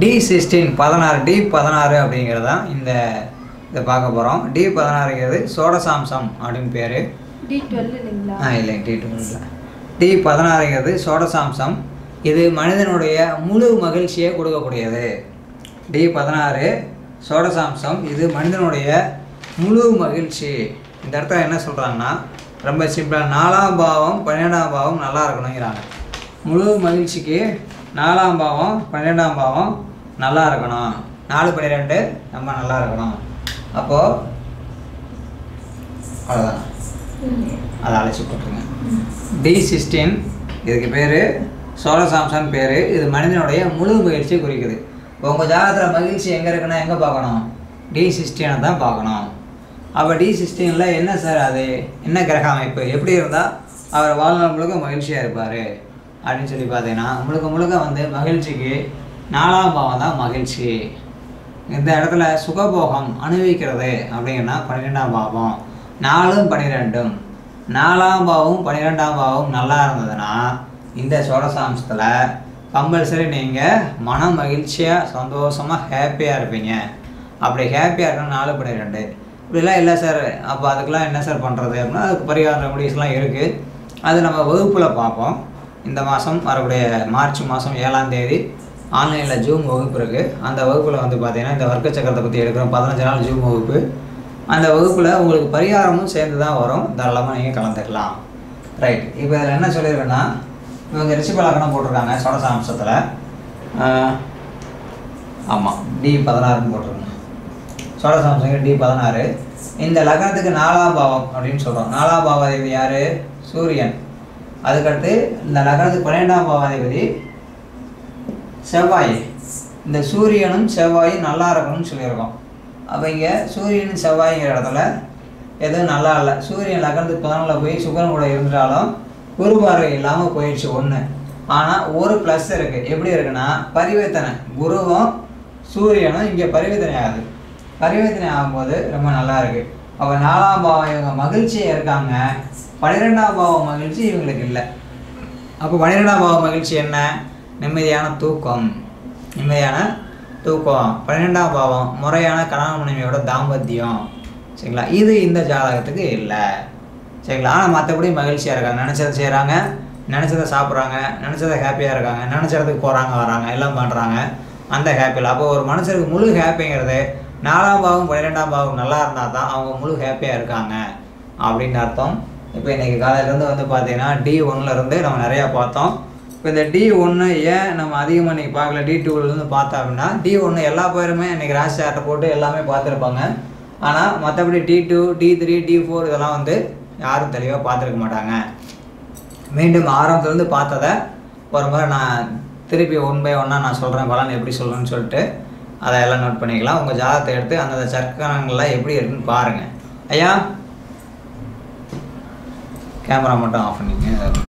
D sixteen பதினாறு D பதினாறு அப்படிங்கிறது தான் இந்த இதை பார்க்க போகிறோம் டி பதினாறுங்கிறது சோடசாம்சம் அப்படின்னு பேர் டி டுவெல் இல்லைங்களா ஆ இல்லை டி டுவெல் டி பதினாறுங்கிறது சோடசாம்சம் இது மனிதனுடைய முழு மகிழ்ச்சியை கொடுக்கக்கூடியது டி பதினாறு சோடசாம்சம் இது மனிதனுடைய முழு மகிழ்ச்சி இந்த இடத்துல என்ன சொல்கிறாங்கன்னா ரொம்ப சிம்பிளாக நாலாம் பாவம் பன்னிரெண்டாம் பாவம் நல்லா இருக்கணுங்கிறாங்க முழு மகிழ்ச்சிக்கு நாலாம் பாவம் பன்னிரெண்டாம் பாவம் நல்லா இருக்கணும் நாலு பன்னிரெண்டு நம்ம நல்லா இருக்கணும் அப்போது அவ்வளோதான் அதை அழைச்சி போட்டுருங்க டி சிக்ஸ்டீன் இதுக்கு பேர் சோழசாம்சன் பேர் இது மனிதனுடைய முழு மகிழ்ச்சியை குறிக்குது இப்போ உங்கள் ஜாதகத்தில் மகிழ்ச்சி எங்கே இருக்குன்னா எங்கே பார்க்கணும் டி சிக்ஸ்டீனை தான் பார்க்கணும் அப்போ டி சிக்ஸ்டீனில் என்ன சார் அது என்ன கிரக அமைப்பு எப்படி இருந்தால் அவர் வாழ்நாள் முழுக்க மகிழ்ச்சியாக இருப்பார் அப்படின்னு சொல்லி பார்த்தீங்கன்னா முழுக்க முழுக்க வந்து மகிழ்ச்சிக்கு நாலாம் பாவம் தான் மகிழ்ச்சி இந்த இடத்துல சுகபோகம் அனுபவிக்கிறது அப்படிங்கன்னா பன்னிரெண்டாம் பாவம் நாலும் பன்னிரெண்டும் நாலாம் பாவம் பன்னிரெண்டாம் பாவம் நல்லா இருந்ததுன்னா இந்த சோடசாம்சத்தில் கம்பல்சரி நீங்கள் மன மகிழ்ச்சியாக சந்தோஷமாக ஹாப்பியாக இருப்பீங்க அப்படி ஹாப்பியாக இருக்கணும் நாலு பன்னிரெண்டு இப்படிலாம் இல்லை சார் அப்போ அதுக்கெலாம் என்ன சார் பண்ணுறது அப்படின்னா அதுக்கு பரிகார ரெமடிஸ்லாம் இருக்குது அது நம்ம வகுப்பில் பார்ப்போம் இந்த மாதம் வரக்கூடிய மார்ச் மாதம் ஏழாம் தேதி ஆன்லைனில் ஜூம் வகுப்பு இருக்குது அந்த வகுப்பில் வந்து பார்த்தீங்கன்னா இந்த வர்க்க சக்கரத்தை பற்றி எடுக்கிறோம் பதினஞ்சு நாள் ஜூம் வகுப்பு அந்த வகுப்பில் உங்களுக்கு பரிகாரமும் சேர்ந்து தான் வரும் தாராளமாக நீங்கள் கலந்துக்கலாம் ரைட் இப்போ இதில் என்ன சொல்லியிருக்கேன்னா இவங்க ரிஷிப லக்னம் போட்டிருக்காங்க சோடசாம்சத்தில் ஆமாம் டி பதினாறுன்னு போட்டிருக்காங்க சோடசாம்சங்க டி பதினாறு இந்த லக்னத்துக்கு நாலாம் பாவம் அப்படின்னு சொல்கிறோம் நாலாம் பாவாதிபதி யார் சூரியன் அதுக்கடுத்து இந்த லக்னத்துக்கு பன்னிரெண்டாம் பாவாதிபதி செவ்வாய் இந்த சூரியனும் செவ்வாயும் நல்லா இருக்கணும்னு சொல்லியிருக்கோம் அப்போ இங்கே சூரியனும் செவ்வாய்ங்கிற இடத்துல எதுவும் நல்லா இல்லை சூரியன் லக்னத்துக்கு பதினாலில் போய் சுக்கரன் கூட இருந்துட்டாலும் குரு பார்வை இல்லாமல் போயிடுச்சு ஒன்று ஆனால் ஒரு ப்ளஸ் இருக்குது எப்படி இருக்குன்னா பரிவர்த்தனை குருவும் சூரியனும் இங்கே பரிவர்த்தனை ஆகுது பரிவர்த்தனை ஆகும்போது ரொம்ப நல்லா இருக்குது அப்போ நாலாம் பாவம் இவங்க மகிழ்ச்சியாக இருக்காங்க பன்னிரெண்டாம் பாவம் மகிழ்ச்சி இவங்களுக்கு இல்லை அப்போ பன்னிரெண்டாம் பாவம் மகிழ்ச்சி என்ன நிம்மதியான தூக்கம் நிம்மதியான தூக்கம் பன்னிரெண்டாம் பாவம் முறையான கணவன் மனைவியோட தாம்பத்தியம் சரிங்களா இது இந்த ஜாதகத்துக்கு இல்லை சரிங்களா ஆனால் மற்றபடி மகிழ்ச்சியாக இருக்காங்க நினச்சதை செய்கிறாங்க நினச்சதை சாப்பிட்றாங்க நினச்சதை ஹாப்பியாக இருக்காங்க நினச்ச இடத்துக்கு போகிறாங்க வராங்க எல்லாம் பண்ணுறாங்க அந்த ஹாப்பியில் அப்போ ஒரு மனுஷனுக்கு முழு ஹாப்பிங்கிறது நாலாம் பாவம் பன்னிரெண்டாம் பாவம் நல்லா இருந்தால் தான் அவங்க முழு ஹாப்பியாக இருக்காங்க அப்படின்னு அர்த்தம் இப்போ இன்றைக்கி காலையிலேருந்து வந்து பார்த்தீங்கன்னா டி ஒன்லேருந்து நம்ம நிறையா பார்த்தோம் இப்போ இந்த டி ஒன்று ஏன் நம்ம அதிகமாக இன்றைக்கி பார்க்கல டி டூலேருந்து பார்த்தோம் அப்படின்னா டி ஒன்று எல்லா பேருமே இன்றைக்கி ராசி சார்ட்டை போட்டு எல்லாமே பார்த்துருப்பாங்க ஆனால் மற்றபடி D two D three D four இதெல்லாம் வந்து யாரும் தெளிவாக பார்த்துருக்க மாட்டாங்க மீண்டும் ஆரம்பத்துலேருந்து பார்த்ததை ஒரு முறை நான் திருப்பி ஒன் பை ஒன்னாக நான் சொல்கிறேன் பலன் எப்படி சொல்கிறேன்னு சொல்லிட்டு அதை எல்லாம் நோட் பண்ணிக்கலாம் உங்கள் ஜாதகத்தை எடுத்து அந்தந்த சக்கரங்கள்லாம் எப்படி இருக்குன்னு பாருங்கள் ஐயா கேமரா மட்டும் ஆஃப் பண்ணிங்க